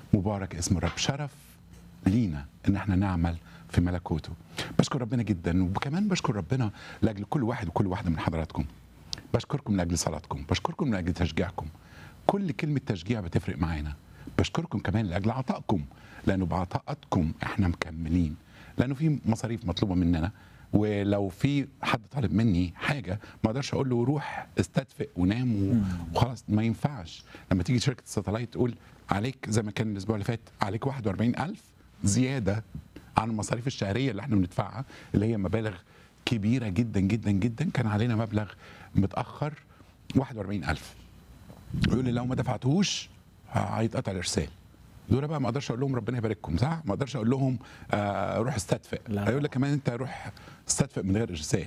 مبارك اسم الرب شرف لينا ان احنا نعمل في ملكوته بشكر ربنا جدا وكمان بشكر ربنا لاجل كل واحد وكل واحده من حضراتكم بشكركم لاجل صلاتكم بشكركم لاجل تشجيعكم كل كلمه تشجيع بتفرق معانا بشكركم كمان لاجل عطائكم لانه بعطائكم احنا مكملين لانه في مصاريف مطلوبه مننا ولو في حد طالب مني حاجه ما اقدرش اقول له روح استدفئ ونام و- وخلاص ما ينفعش لما تيجي شركه الساتلايت تقول عليك زي ما كان الاسبوع اللي فات عليك 41000 زياده عن المصاريف الشهريه اللي احنا بندفعها اللي هي مبالغ كبيره جدا جدا جدا كان علينا مبلغ متاخر 41000 يقول لي لو ما دفعتهوش هيتقطع الارسال دول بقى ما اقدرش اقول لهم ربنا يبارككم صح ما اقدرش اقول لهم آه روح استدفئ لا. هيقول لك كمان انت روح استدفئ من غير ارسال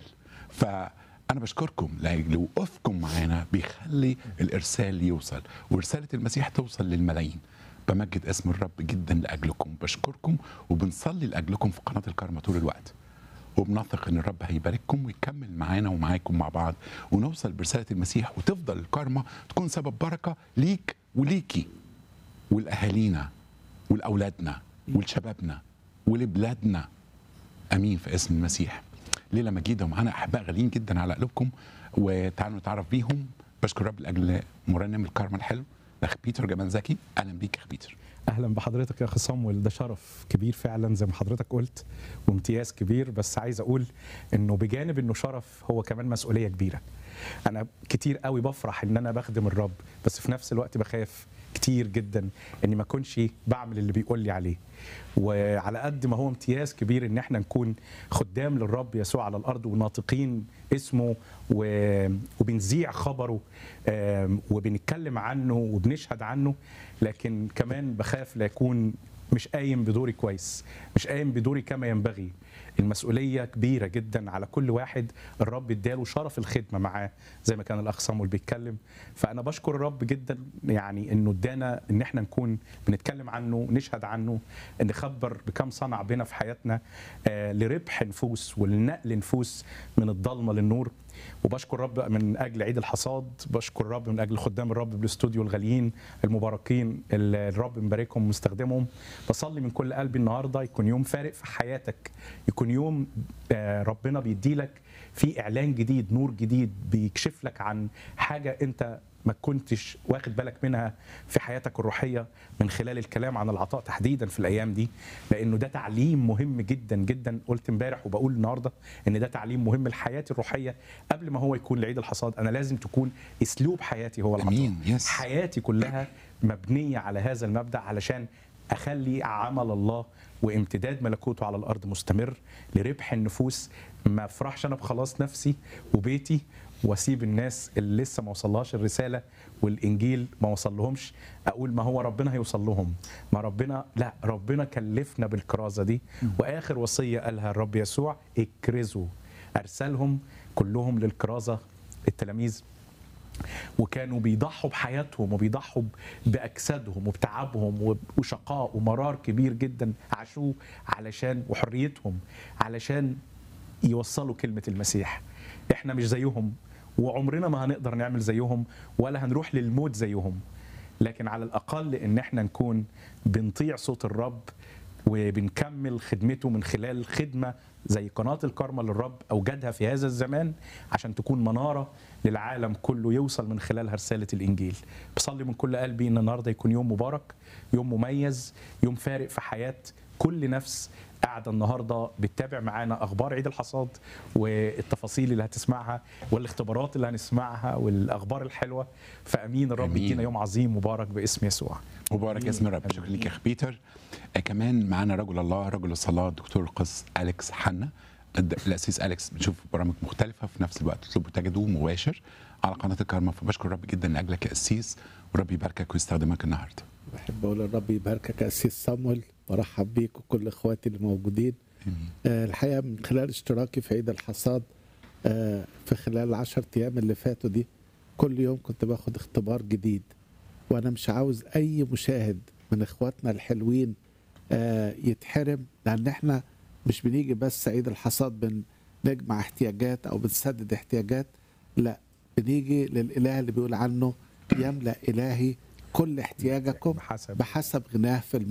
فانا بشكركم لاجل وقوفكم معانا بيخلي الارسال يوصل ورساله المسيح توصل للملايين بمجد اسم الرب جدا لاجلكم بشكركم وبنصلي لاجلكم في قناه الكرمه طول الوقت وبنثق ان الرب هيبارككم ويكمل معانا ومعاكم مع بعض ونوصل برساله المسيح وتفضل الكرمه تكون سبب بركه ليك وليكي ولاهالينا ولاولادنا ولشبابنا ولبلادنا امين في اسم المسيح ليله مجيده ومعانا احباء غاليين جدا على قلوبكم وتعالوا نتعرف بيهم بشكر رب لاجل مرنم الكرمه الحلو الاخ بيتر جمال زكي اهلا بيك يا اخ بيتر اهلا بحضرتك يا اخي صامويل ده شرف كبير فعلا زي ما حضرتك قلت وامتياز كبير بس عايز اقول انه بجانب انه شرف هو كمان مسؤوليه كبيره انا كتير قوي بفرح ان انا بخدم الرب بس في نفس الوقت بخاف كتير جدا اني ما اكونش بعمل اللي بيقول لي عليه وعلى قد ما هو امتياز كبير ان احنا نكون خدام للرب يسوع على الارض وناطقين اسمه و- وبنذيع خبره آم، وبنتكلم عنه وبنشهد عنه لكن كمان بخاف لا يكون مش قايم بدوري كويس مش قايم بدوري كما ينبغي المسؤوليه كبيره جدا على كل واحد الرب اداله شرف الخدمه معاه زي ما كان الاخ صامويل بيتكلم فانا بشكر الرب جدا يعني انه ادانا ان احنا نكون بنتكلم عنه نشهد عنه نخبر بكم صنع بنا في حياتنا آه لربح نفوس ولنقل نفوس من الضلمه للنور وبشكر رب من اجل عيد الحصاد بشكر رب من اجل خدام الرب بالاستوديو الغاليين المباركين اللي الرب مباركهم ومستخدمهم بصلي من كل قلبي النهارده يكون يوم فارق في حياتك يكون يوم آه، ربنا بيديلك في اعلان جديد نور جديد بيكشف لك عن حاجه انت ما كنتش واخد بالك منها في حياتك الروحيه من خلال الكلام عن العطاء تحديدا في الايام دي لانه ده تعليم مهم جدا جدا قلت امبارح وبقول النهارده ان ده تعليم مهم لحياتي الروحيه قبل ما هو يكون لعيد الحصاد انا لازم تكون اسلوب حياتي هو العطاء أمين، يس. حياتي كلها مبنيه على هذا المبدا علشان اخلي عمل الله وامتداد ملكوته على الارض مستمر لربح النفوس ما افرحش انا بخلاص نفسي وبيتي واسيب الناس اللي لسه ما وصلهاش الرساله والانجيل ما وصل لهمش اقول ما هو ربنا هيوصل لهم ما ربنا لا ربنا كلفنا بالكرازه دي واخر وصيه قالها الرب يسوع اكرزوا ارسلهم كلهم للكرازه التلاميذ وكانوا بيضحوا بحياتهم وبيضحوا باجسادهم وبتعبهم وشقاء ومرار كبير جدا عاشوه علشان وحريتهم علشان يوصلوا كلمه المسيح احنا مش زيهم وعمرنا ما هنقدر نعمل زيهم ولا هنروح للموت زيهم لكن على الاقل ان احنا نكون بنطيع صوت الرب وبنكمل خدمته من خلال خدمه زي قناه الكرمه للرب اوجدها في هذا الزمان عشان تكون مناره للعالم كله يوصل من خلالها رساله الانجيل. بصلي من كل قلبي ان النهارده يكون يوم مبارك، يوم مميز، يوم فارق في حياه كل نفس قاعده النهارده بتتابع معانا اخبار عيد الحصاد والتفاصيل اللي هتسمعها والاختبارات اللي هنسمعها والاخبار الحلوه فامين الرب أمين. يدينا يوم عظيم مبارك باسم يسوع. مبارك اسم الرب شكرا لك يا اخ بيتر آه، كمان معانا رجل الله رجل الصلاه دكتور القس اليكس حنا الد- الاسيس اليكس بنشوف برامج مختلفه في نفس الوقت تطلبوا تجدوه مباشر على قناه الكرمه فبشكر الرب جدا لاجلك يا اسيس ورب يباركك ويستخدمك النهارده بحب اقول الرب يباركك يا اسيس صامويل برحب بيك وكل اخواتي اللي موجودين آه الحقيقه من خلال اشتراكي في عيد الحصاد آه في خلال العشر ايام اللي فاتوا دي كل يوم كنت باخد اختبار جديد وانا مش عاوز اي مشاهد من اخواتنا الحلوين آه يتحرم لان احنا مش بنيجي بس عيد الحصاد بنجمع احتياجات او بنسدد احتياجات لا بنيجي للاله اللي بيقول عنه يملا الهي كل احتياجكم بحسب بحسب غناه في